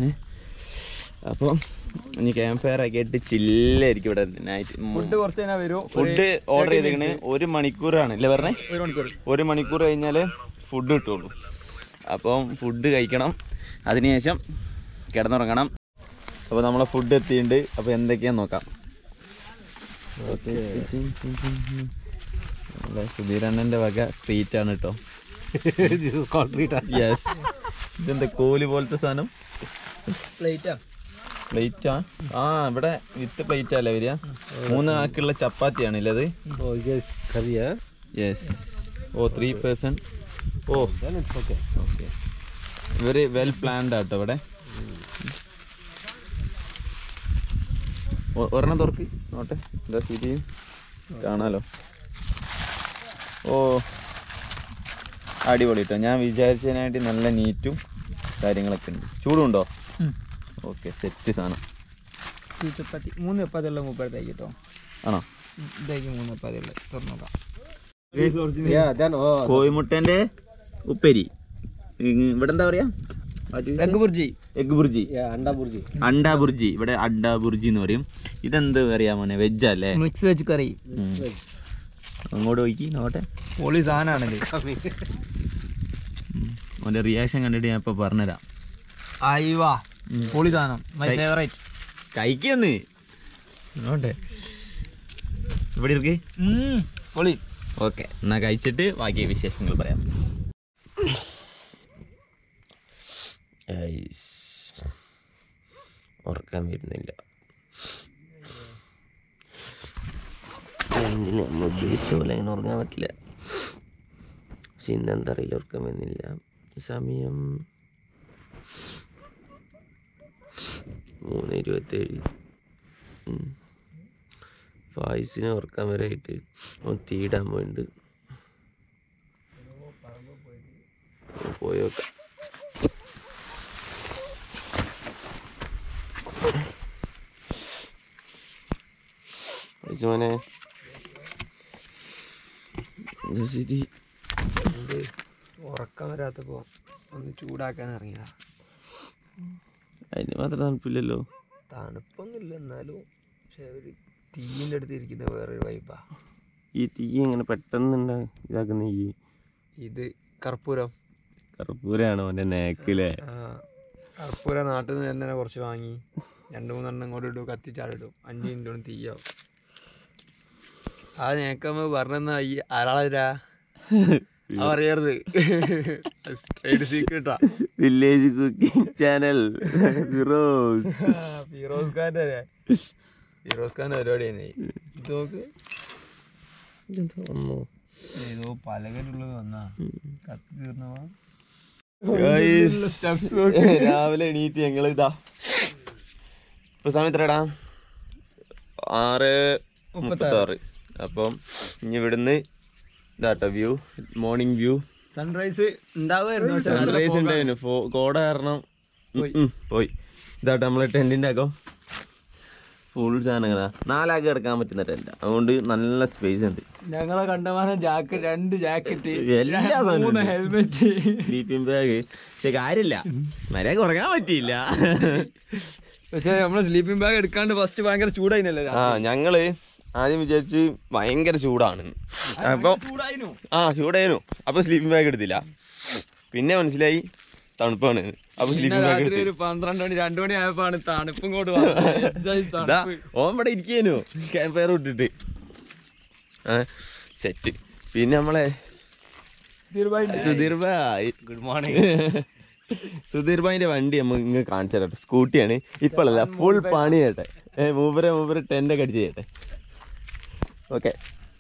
അപ്പോൾ ഇനി ക്യാമ്പ് ഫയർ ഒക്കെ ആയിട്ട് ചില്ലായിരിക്കും ഇവിടെ നൈറ്റ് ഫുഡ് കുറച്ച് കഴിഞ്ഞാൽ വരും ഫുഡ് ഓർഡർ ചെയ്തിരിക്കണ് ഒരു മണിക്കൂറാണ് അല്ലേ പറഞ്ഞേ ഒരു മണിക്കൂർ ഒരു മണിക്കൂർ കഴിഞ്ഞാൽ ഫുഡ് കിട്ടുള്ളൂ അപ്പം ഫുഡ് കഴിക്കണം അതിനുശേഷം കിടന്നുറങ്ങണം അപ്പോൾ നമ്മളെ ഫുഡ് എത്തിയിട്ടുണ്ട് അപ്പോൾ എന്തൊക്കെയാന്ന് നോക്കാം സുധീരണ്ണന്റെ വക ട്രീറ്റ് ആണ് കേട്ടോ യെസ് ഇതെന്താ കോല് പോലത്തെ സാധനം പ്ലേറ്റാ പ്ലേറ്റാ ആ ഇവിടെ വിത്ത് പ്ലേറ്റ് അല്ലേ വരിക മൂന്ന് ആക്കുള്ള ചപ്പാത്തിയാണല്ലേ അത് Oh, you guys curry, huh? Yes oh three person oh Then it's okay. Okay ഇവര് വെൽ പ്ലാൻഡ് ആട്ടോ ഇവിടെ ഒ- ഒരെണ്ണം തുറക്ക് നോട്ടെ എന്താ സ്ഥിതി കാണാലോ ഓ അടിപൊളി കേട്ടോ ഞാൻ വിചാരിച്ചതിനായിട്ട് നല്ല നീറ്റും കാര്യങ്ങളൊക്കെ ഉണ്ട് ചൂടുണ്ടോ ഓക്കെ സെറ്റ് സാധനം ഈ ചപ്പാത്തി മൂന്ന് ചപ്പാത്തി ഉള്ള മൂപ്പഴത്തേക്ക് കേട്ടോ ആണോ ഇതേക്ക് മൂന്ന് ചപ്പാത്തി ഉള്ളത് തുറന്നു നോക്കാം Yeah, then, oh, കോഴിമുട്ടന്റെ ഉപ്പേരി ഇങ്ങ് ഇവിടെ എന്താ പറയാ egg bhurji egg bhurji yeah, anda burji. അണ്ട ബുർജി ഇവിടെ അഡ ബുർജി എന്ന് പറയും ഇതെന്ത് പറയാ മോനെ വെജ് അല്ലേ മിക്സ് വെച്ച് കറി ഉം. അങ്ങോട്ട് പോയിക്ക് നോട്ടെ പൊളി സാധനമാണിത് അവന്റെ റിയാക്ഷൻ കണ്ടിട്ട് ഞാൻ ഇപ്പൊ പറഞ്ഞുതരാം അയ്വാ പൊളി സാധനം മൈ കൈ- ഫേവറേറ്റ് കഴിക്കന്ന് നോട്ടെ ഇവിടെ ഇരിക്ക് പൊളി ഓക്കെ എന്നാ കഴിച്ചിട്ട് ബാക്കി വിശേഷങ്ങൾ പറയാം ഉറക്കാൻ വരുന്നില്ല എന്തിന് നമ്മൾ ഉദ്ദേശിച്ച പോലെ അങ്ങനെ ഉറങ്ങാൻ പറ്റില്ല പക്ഷെ ഇന്നെന്താ അറിയില്ല ഉറക്കം വരുന്നില്ല സമയം മൂന്ന് ഇരുപത്തേഴ് ഉം. ഫായിസിനെ ഉറക്കാൻ വരായിട്ട് അവൻ തീടാൻ പോയിട്ടുണ്ട് പോയോക്കാം മോനെ ശരി ഉറക്കം വരാത്തപ്പോ ഒന്ന് ചൂടാക്കാൻ ഇറങ്ങിയതാ അതിന് മാത്രം തണുപ്പില്ലല്ലോ തണുപ്പൊന്നുമില്ല എന്നാലും പക്ഷെ ഒരു തീയിൻ്റെ അടുത്ത് ഇരിക്കുന്ന വേറൊരു വൈബാ ഈ തീ എങ്ങനെ പെട്ടെന്ന് ഉണ്ടാ ഇതാക്കുന്ന ഈ ഇത് കർപ്പൂരം കർപ്പൂരാണോ അവൻ്റെ നേക്കിലെ ആ, കർപ്പൂരം നാട്ടിൽ നിന്ന് തന്നെ കുറച്ച് വാങ്ങി രണ്ട് മൂന്നെണ്ണം ഇങ്ങോട്ട് ഇടും കത്തിച്ചാടിടും അഞ്ച് മിനിറ്റ് കൊണ്ട് തീയാവും ആ നേക്കമ്മ പറഞ്ഞെന്നാ ഈ ആരാളാ അറിയരുത് ട്രേഡ് സീക്രട്ടാ village cooking channel Firoz Firoz ഖാൻ്റെ ഫിറോസ് ഖാൻ്റെ പരിപാടി തന്നെ ഇത് നോക്ക് അമ്മോ ഏതോ പലകരുള്ളത് വന്നാ കത്തി തീർന്നവാ രാവിലെ എണീറ്റ് ഞങ്ങൾ ഇതാ ഇപ്പൊ സമയം എത്രടാ ആറ് മുപ്പത്താറ് അപ്പം ഇനി ഇവിടുന്ന് ഇതാട്ടോ വ്യൂ മോർണിംഗ് വ്യൂ സൺറൈസ് ഉണ്ടാവുമായിരുന്നു പക്ഷെ നല്ല സൺറൈസ് fog ആണ്. ഉണ്ടായിരുന്നു ഫോ- കോട കാരണം ഉം, ഉം, പോയി ഇതാട്ടോ നമ്മളെ ടെന്റിന്റെ അകം ഫുൾ സാധനങ്ങളാ നാലാക്കി കിടക്കാൻ പറ്റുന്ന ടെന്റ് അതുകൊണ്ട് നല്ല സ്പേസ് ഉണ്ട് ഞങ്ങളെ കണ്ടമാനം ജാക്കറ്റ് രണ്ട് ജാക്കറ്റ് എല്ലാ സാധനവും മൂന്ന് ഉണ്ട്. ഹെൽമെറ്റ് സ്ലീപ്പിംഗ് ബാഗ് പക്ഷെ കാര്യമില്ല മര്യാദ കുറക്കാൻ പറ്റിയില്ല പക്ഷെ നമ്മള് സ്ലീപ്പിംഗ് ബാഗ് എടുക്കാണ്ട് ഫസ്റ്റ് ഭയങ്കര ചൂടായിനല്ലേ ആ ഞങ്ങള് ആദ്യം വിചാരിച്ച് ഭയങ്കര ചൂടാണ് അപ്പൊ ചൂടായിരുന്നു ആ ചൂടായിരുന്നു അപ്പൊ സ്ലീപ്പിംഗ് ബാഗ് എടുത്തില്ല പിന്നെ മനസ്സിലായി തണുപ്പാണ് അപ്പൊ പിന്നെ സ്ലീപ്പിംഗ് ബാഗ് രാത്രി എടുത്തു ഒരു പന്ത്രണ്ട് മണി രണ്ടു മണി ആയപ്പോഴാണ് തണുപ്പും ഇങ്ങോട്ട് വന്നത്. എന്തായി ഇതാ തണുപ്പ് ഓൻ ഇവിടെ ഇരിക്കേനു ക്യാമ്പ് ഫയർ ഇട്ടിട്ട് ആ സെറ്റ് പിന്നെ നമ്മളെ സുധീർ ഭായ് ഗുഡ് മോർണിംഗ് സുധീർ ഭായിന്റെ വണ്ടി നമ്മൾ ഇങ്ങനെ കാണിച്ചു തരട്ടെ സ്കൂട്ടിയാണ് ഇപ്പോഴല്ല ഫുൾ പണി ചെയ്യട്ടെ ഏ മൂപ്പരെ മൂപ്പര് ടെൻ്റൊക്കെ അടിച്ച് ചെയ്യട്ടെ ഓക്കെ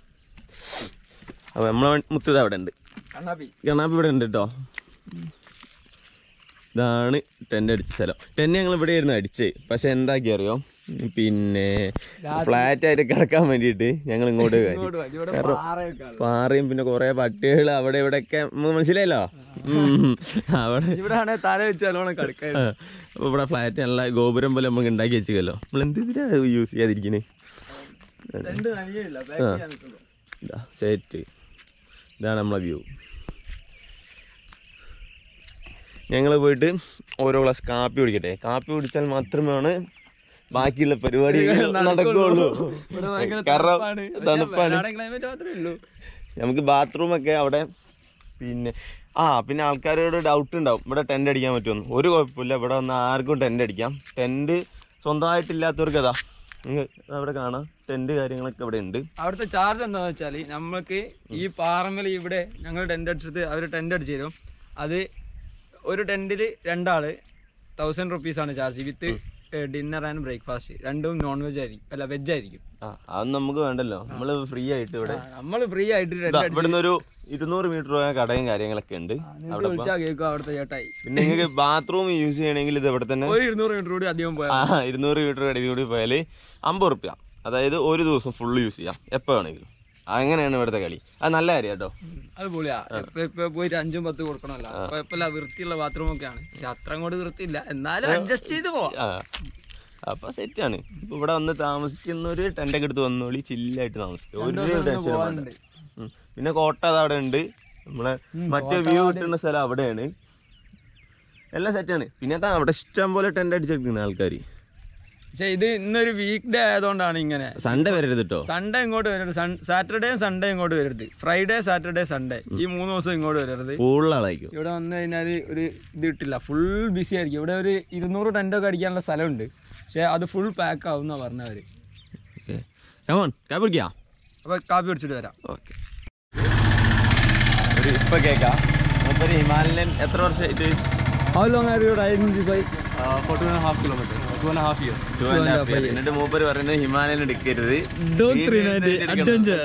അപ്പൊ നമ്മളെ വണ്ടി- മുത്തത് അവിടെ ഉണ്ട് കണ്ണാപ്പി കണ്ണാപ്പി ഇവിടെ ഉണ്ട് കേട്ടോ ഇതാണ് ടെൻ്റ് അടിച്ച സ്ഥലം ടെൻ്റ് ഞങ്ങൾ ഇവിടെ ആയിരുന്നു അടിച്ചത് പക്ഷെ എന്താക്കി അറിയോ പിന്നെ ഫ്ലാറ്റ് ആയിട്ട് കിടക്കാൻ വേണ്ടിയിട്ട് ഞങ്ങൾ ഇങ്ങോട്ട് കയറി ഇങ്ങോട്ട് വാ, ഇവിടെ കാരണം പാറയൊക്കെ ഉള്ളത്. പാറയും പിന്നെ കുറെ പട്ടികൾ അവിടെ ഇവിടെയൊക്കെ നമുക്ക് മനസ്സിലായല്ലോ ഉം. അവിടെ ഇവിടെ ആണെ തല വെച്ച് നല്ലോണം കിടക്കാൻ ആ, അപ്പൊ ഇവിടെ ഫ്ലാറ്റ് നല്ല ഗോപുരം പോലെ നമുക്ക് ഉണ്ടാക്കി വെച്ചല്ലോ നമ്മൾ എന്തിനാ യൂസ് ചെയ്യാതിരിക്കണേ രണ്ട് നനയില്ല ബാക്ക് ആ. ചെയ്യാൻ നിൽക്കുള്ളൂ. ഇതാ സെറ്റ് ഇതാണ് നമ്മളെ വ്യൂ ഞങ്ങൾ പോയിട്ട് ഓരോ ഗ്ലാസ് കാപ്പി കുടിക്കട്ടെ കാപ്പി കുടിച്ചാൽ മാത്രമാണ് ബാക്കിയുള്ള പരിപാടികൾ നടക്കുള്ളൂ ഇവിടെ ഭയങ്കര കാരണം തണുപ്പാണ്. പക്ഷേ തണുപ്പാണ് വയനാടൻ climate മാത്രമേ ഉള്ളൂ നമുക്ക് ബാത്റൂം ഒക്കെ അവിടെ പിന്നെ ആ പിന്നെ ആൾക്കാരോട് ഡൗട്ട് ഉണ്ടാവും ഇവിടെ ടെൻ്റ് അടിക്കാൻ പറ്റുമെന്ന് ഒരു കുഴപ്പമില്ല ഇവിടെ വന്ന് ആർക്കും ടെൻ്റ് അടിക്കാം ടെൻ്റ് സ്വന്തമായിട്ടില്ലാത്തവർക്ക് അതാ നിങ്ങൾ അവിടെ കാണാം ടെന്റ് കാര്യങ്ങളൊക്കെ ഇവിടെ ഉണ്ട് അവിടുത്തെ ചാർജ് എന്താണെന്ന് വെച്ചാൽ നമ്മൾക്ക് ഈ പാറമ്മൽ ഇവിടെ ഞങ്ങൾ ടെൻ്റ് അടിച്ചിട്ട് അവർ ടെൻ്റ് അടിച്ചു തരും അത് ഒരു ടെൻറ്റിൽ രണ്ടാള് തൗസൻഡ് റുപ്പീസാണ് charge with dinner and breakfast രണ്ടും നോൺ വെജ് ആയിരിക്കും അല്ല വെജ് ആയിരിക്കും ആ അത് നമുക്ക് വേണ്ടല്ലോ നമ്മള് ഫ്രീ ആയിട്ട് ഇവിടെ നമ്മൾ ഫ്രീ ആയിട്ട് ഇതാ, ടെൻ്റ് ഇവിടുന്ന് ഒരു ഇരുന്നൂറ് മീറ്റർ പോയ കടയും കാര്യങ്ങളൊക്കെ ഉണ്ട് അവിടെ ഇപ്പം- വിളിച്ചാൽ കേൾക്കും അവിടുത്തെ ചേട്ടായി പിന്നെ നിങ്ങൾക്ക് ബാത്റൂം യൂസ് ചെയ്യണമെങ്കിൽ ഇത് ഇവിടെ തന്നെ ഒരു ഇരുന്നൂറ് മീറ്റർ കൂടി അധികം പോയാൽ ആ ഇരുന്നൂറ് മീറ്റർ കടയിൽ കൂടി പോയാൽ അമ്പത് റുപ്യ അതായത് ഒരു ദിവസം ഫുള്ള് യൂസ് ചെയ്യാം എപ്പോൾ വേണമെങ്കിലും അങ്ങനെയാണ് ഇവിടുത്തെ കളി അത് നല്ല കാര്യം കേട്ടോ അത് പൊളിയാ ഇപ്പൊ ഇപ്പൊ പോയിട്ട് അഞ്ചും പത്തും കൊടുക്കണമല്ലോ കുഴപ്പമില്ല വൃത്തിയുള്ള ബാത്റൂം ഒക്കെയാണ് പക്ഷെ അത്ര അങ്ങോട്ട് വൃത്തിയില്ല എന്നാലും അഡ്ജസ്റ്റ് ചെയ്ത് പോവാം ആ അപ്പൊ സെറ്റാണ് ഇപ്പൊ ഇവിടെ വന്ന് താമസിക്കുന്നവര് ടെൻ്റൊക്കെ എടുത്ത് വന്നോളി ചില്ലായിട്ട് താമസിക്കും ഒരു ടെൻഷനും വേണ്ട ഉം. പിന്നെ കോട്ട അത് അവിടെ ഉണ്ട് നമ്മളെ മറ്റേ വ്യൂ കിട്ടുന്ന സ്ഥലം അവിടെയാണ് എല്ലാം സെറ്റാണ് പിന്നെ അതാ അവിടെ ഇഷ്ടം പോലെ ടെൻ്റ് അടിച്ചെടുക്കുന്ന ആൾക്കാർ പക്ഷെ ഇത് ഇന്നൊരു വീക്ക് ഡേ ആയതുകൊണ്ടാണ് ഇങ്ങനെ സൺഡേ വരരുത് കേട്ടോ സൺഡേ ഇങ്ങോട്ട് വരരുത് സാറ്റർഡേയും സൺഡേ ഇങ്ങോട്ട് വരരുത് ഫ്രൈഡേ സാറ്റർഡേ സൺഡേ ഈ മൂന്ന് ദിവസം ഇങ്ങോട്ട് വരരുത് ഫുൾ ആളായിരിക്കും ഇവിടെ വന്നു കഴിഞ്ഞാൽ ഒരു ഇത് കിട്ടില്ല ഫുൾ ബിസി ആയിരിക്കും ഇവിടെ ഒരു ഇരുന്നൂറ് ടെൻ്റൊക്കെ അടിക്കാനുള്ള സ്ഥലമുണ്ട് പക്ഷെ അത് ഫുൾ പാക്ക് ആവും എന്നാണ് പറഞ്ഞവർ ഓക്കെ കമോൺ കാ പിടിക്കാം അപ്പോൾ കാപ്പി പിടിച്ചിട്ട് വരാം ഓക്കെ ഒരു ഇപ്പൊ കേക്കാം മൂപ്പര് ഹിമാലയൻ എത്ര വർഷമായിട്ട് how long are you riding by for two and a half kilometers, two and a half years. Two and a half years. എന്നിട്ട് മൂപ്പര് പറയുന്നത് ഹിമാലയൻ എടുക്കരുത് Don't Green 390 എടുക്കണം. adventure.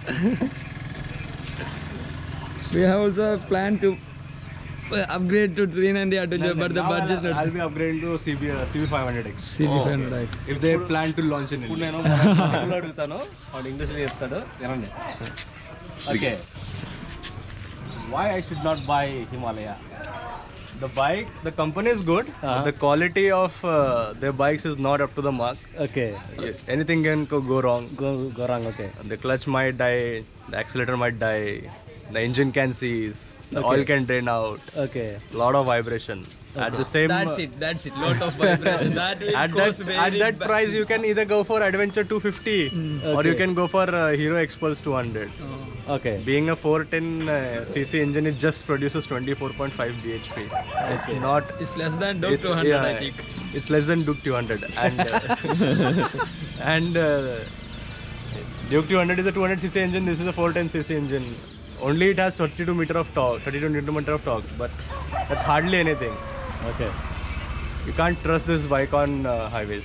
we have also planned to uh, upgrade to 390 adventure, but the Now budget I'll, is I'll be upgrading to CB, uh, CB500X. CB500X. If they plan to launch in India. అడుగుతాను వాడు ఇంగ్లీష్లో చెప్తాడు వినండి okay why I should not buy Himalaya the bike the company is good the quality of uh, their bikes is not up to the mark okay anything can go, go wrong go, go wrong okay the clutch might die the accelerator might die the engine can seize the oil can drain out okay lot of vibration at the same That's it. That's it. Lot of vibration. that will at cause that, very at that ba- price you can either go for adventure 250 or you can go for uh, hero expulse 200 okay being a 410 uh, cc engine it just produces 24.5 bhp it's not It's less than Duke it's, 200, yeah, I think. it's less than duke 200 and uh, and uh, duke 200 is a 200 cc engine this is a 410 cc engine only it has 32 meter of torque 32 newton meter of torque but that's hardly anything okay you can't trust this bike on uh, highways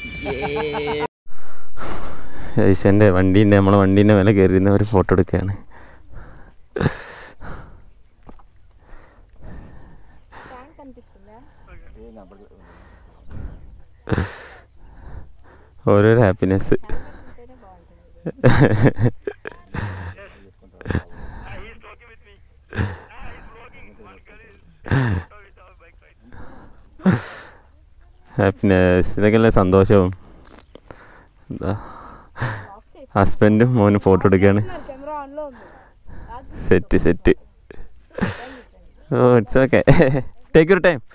ഏഷ്യൻ്റെ വണ്ടീൻ്റെ നമ്മളെ വണ്ടീൻ്റെ മേലെ കയറിയിരുന്ന ഒരു photo എടുക്കുകയാണ് ഓരോരോ happiness happiness ഇതൊക്കെയല്ലേ സന്തോഷവും എന്താ ഹസ്ബൻഡും മോനും ഫോട്ടോ എടുക്കുകയാണ് set set oh it's okay take your time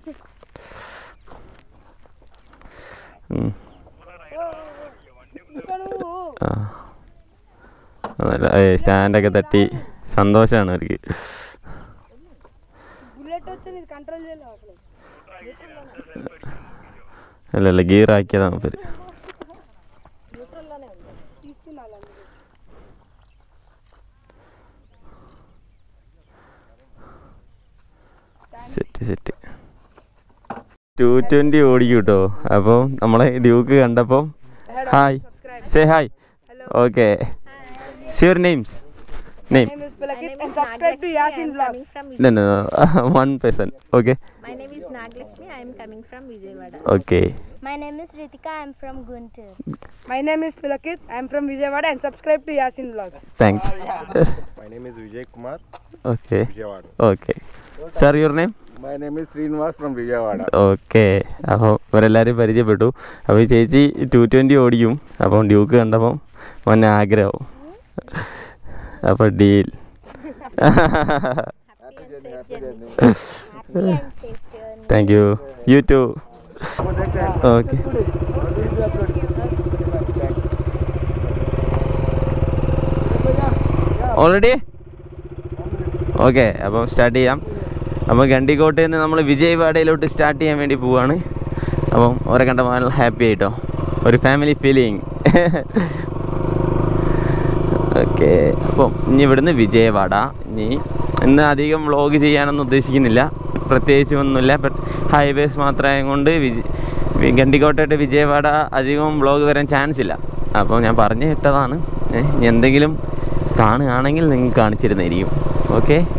അതല്ല സ്റ്റാൻഡൊക്കെ തട്ടി സന്തോഷമാണ് അവർക്ക് അല്ല അല്ല ഗിയർ ആക്കിയതാണ് മൂപ്പര് സെറ്റ് സെറ്റ് ടു ട്വൻറ്റി ഓടിക്കും കേട്ടോ അപ്പോൾ നമ്മളെ ഡ്യൂക്ക് കണ്ടപ്പോൾ hi say hi okay your names name name is Palakit and subscribe to Yasin Vlogs. No, no, no. One person. Okay. My name is Naglakshmi. I am coming from Vijayawada. Okay. My name is Ritika. I am from Guntur. My name is Palakit. I am from Vijayawada and subscribe to Yasin Vlogs. Thanks. My name is Vijay Kumar, okay. Vijayawada. Okay. Sir, your name? My name is Srinivas from Vijayawada. Okay അപ്പോൾ ഇവരെല്ലാവരും പരിചയപ്പെട്ടു അപ്പോൾ ഈ ചേച്ചി to twenty ഓടിക്കും അപ്പം Duke കണ്ടപ്പം മോനെ ആഗ്രഹം അപ്പോൾ deal thank you you too okay already okay അപ്പം സ്റ്റാർട്ട് ചെയ്യാം അപ്പോൾ ഗണ്ടിക്കോട്ടയിൽ നിന്ന് നമ്മൾ വിജയവാഡയിലോട്ട് സ്റ്റാർട്ട് ചെയ്യാൻ വേണ്ടി പോവാണ് അപ്പം ഓരെ കണ്ട ഹാപ്പി ആയിട്ടോ ഒരു ഫാമിലി ഫീലിംഗ് ഓക്കെ അപ്പം ഇനി ഇവിടുന്ന് വിജയവാഡ ഇനി ഇന്ന് അധികം വ്ളോഗ് ചെയ്യാനൊന്നും ഉദ്ദേശിക്കുന്നില്ല പ്രത്യേകിച്ച് ഒന്നുമില്ല ബട്ട് ഹൈവേസ് മാത്രമായത് കൊണ്ട് വിജ വി- ഗണ്ടിക്കോട്ടയിട്ട് വിജയവാഡ അധികം വ്ളോഗ് വരാൻ ചാൻസ് ഇല്ല അപ്പോൾ ഞാൻ പറഞ്ഞു ഇട്ടതാണ് ഏ, ഇനി എന്തെങ്കിലും കാണുകയാണെങ്കിൽ നിങ്ങൾക്ക് കാണിച്ചിരുന്നായിരിക്കും ഓക്കെ